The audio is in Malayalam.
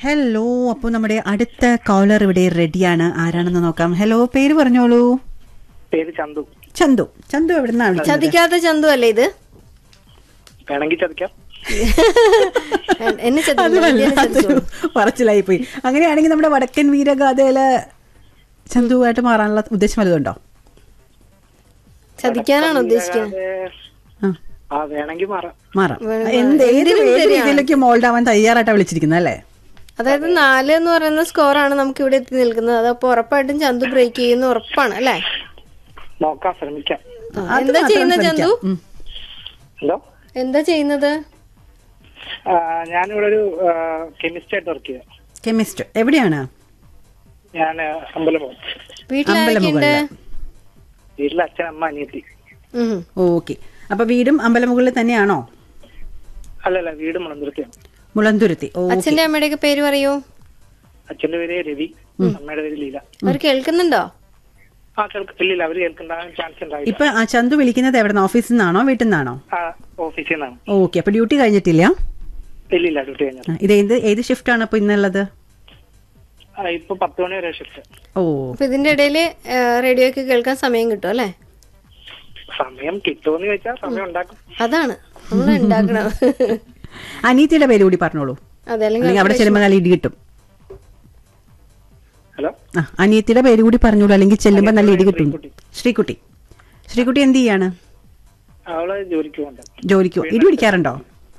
ഹലോ അപ്പോൾ നമ്മുടെ അടുത്ത കോളർ ഇവിടെ റെഡിയാണ് ആരാണെന്ന് നോക്കാം ഹലോ പേര് പറഞ്ഞോളൂ പേര് ചന്തു ചന്തു ചന്തു എവിടുന്നാണ് വിളിക്കുന്നത്? ചതിക്കാത്ത ചന്തു അല്ലേ ഇത് വേണമെങ്കിൽ ചതിക്കാം എന്നെ അത് ചതിക്കില്ല, എന്നെ വല്ലാത്തൊരു ചതിച്ചോളൂ. പറച്ചിലായി പോയി അങ്ങനെയാണെങ്കിൽ നമ്മുടെ വടക്കൻ വീരഗാഥയില് ചന്തുവായിട്ട് മാറാനുള്ള ഉദ്ദേശം വല്ലതുണ്ടോ ചതിക്കാനാണോ ഉദ്ദേശിക്കുന്നത് അതെ. ആ ആ വേണമെങ്കിൽ മാറാം മാറാം വേണം, എന്ത് ഏത് എന്തിനും ഏത് ശരിയാണ്. രീതിയിലേക്ക് മോൾഡ് ആവാൻ തയ്യാറായിട്ടാ വിളിച്ചിരിക്കുന്നത് അല്ലേ അതായത് നാല് എന്ന് പറയുന്ന സ്കോറാണ് നമുക്ക് ഇവിടെ എത്തി നിൽക്കുന്നത് അതപ്പോ ഉറപ്പായിട്ടും ചന്തു ബ്രേക്ക് ചെയ്യുന്ന ഉറപ്പാണ് അല്ലേ നോക്കാം ശ്രമിക്കാം ആ, അത് എന്താ മാത്രം ചെയ്യുന്നത് ശ്രമിക്കാം. ചന്തു ഉം. എന്തോ എന്താ ചെയ്യുന്നത് ആ, ഞാനിവിടെ ഒരു കെമിസ്റ്റ് ആയിട്ട് വർക്ക് ചെയ്യാം കെമിസ്റ്റ് എവിടെയാണ് ഞാൻ അമ്പലമോ വീട്ടിലാരൊക്കെയുണ്ട് അമ്പലമുകളില്. വീട്ടിലെ അച്ഛൻ അമ്മ അനിയത്തി ഉം. ഓക്കെ അപ്പൊ വീടും അമ്പലമുകളിൽ തന്നെയാണോ അല്ലല്ല വീട് മുളന്തുരുത്തിയാണ് മുളന്തുരുത്തി ഓ അച്ഛന്റെ അമ്മയുടെയൊക്കെ പേര് പറയൂ അച്ഛന്റെ പേര് രവി അമ്മയുടെ പേര് ലീല അവർ കേൾക്കുന്നുണ്ടോ ആ കേൾക്ക ഇല്ലില്ല അവര് കേൾക്കുണ്ടാകാൻ ചാൻസ് ഉണ്ടാവില്ല ഇപ്പൊ ആ ചന്തു വിളിക്കുന്നത് എവിടെ ഓഫീസിൽ നിന്നാണോ വീട്ടിൽ നിന്നാണോ ആ ഓഫീസിൽ നിന്നാണ് ഓക്കെ അപ്പൊ ഡ്യൂട്ടി കഴിഞ്ഞിട്ടില്ല ഇല്ലില്ല ഡ്യൂട്ടി കഴിഞ്ഞത് ആ, ഇത് ഏത് ഏത് ഷിഫ്റ്റ് ആണ് അപ്പൊ ഇന്നുള്ളത് ആ, ഇപ്പൊ പത്ത് മണി വരെ ഷിഫ്റ്റ് ഓ അപ്പൊ ഇതിന്റെ ഇടയിൽ റേഡിയോ ഒക്കെ കേൾക്കാൻ സമയം കിട്ടും അല്ലേ സമയം കിട്ടുമെന്ന് ചോദിച്ചാൽ സമയം ഉണ്ടാക്കും അതാണ് നമ്മൾ ഉണ്ടാക്കണം അനീതിയുടെ പേര് കൂടി പറഞ്ഞോളൂ അതെ അല്ലെങ്കിൽ അല്ലെങ്കിൽ അവിടെ ചെല്ലുമ്പോൾ നല്ല ഇടി കിട്ടും ഹലോ ആ അനിയത്തിയുടെ പേര് കൂടി പറഞ്ഞോളൂ അല്ലെങ്കിൽ ചെല്ലുമ്പോൾ നല്ല ഇടി കിട്ടും ശ്രീകുട്ടി ശ്രീകുട്ടി എന്ത് ചെയ്യാണ് അവള് ജോലിക്ക് പോകണ്ട ജോലിക്കോ ഇടി പിടിക്കാറുണ്ടോ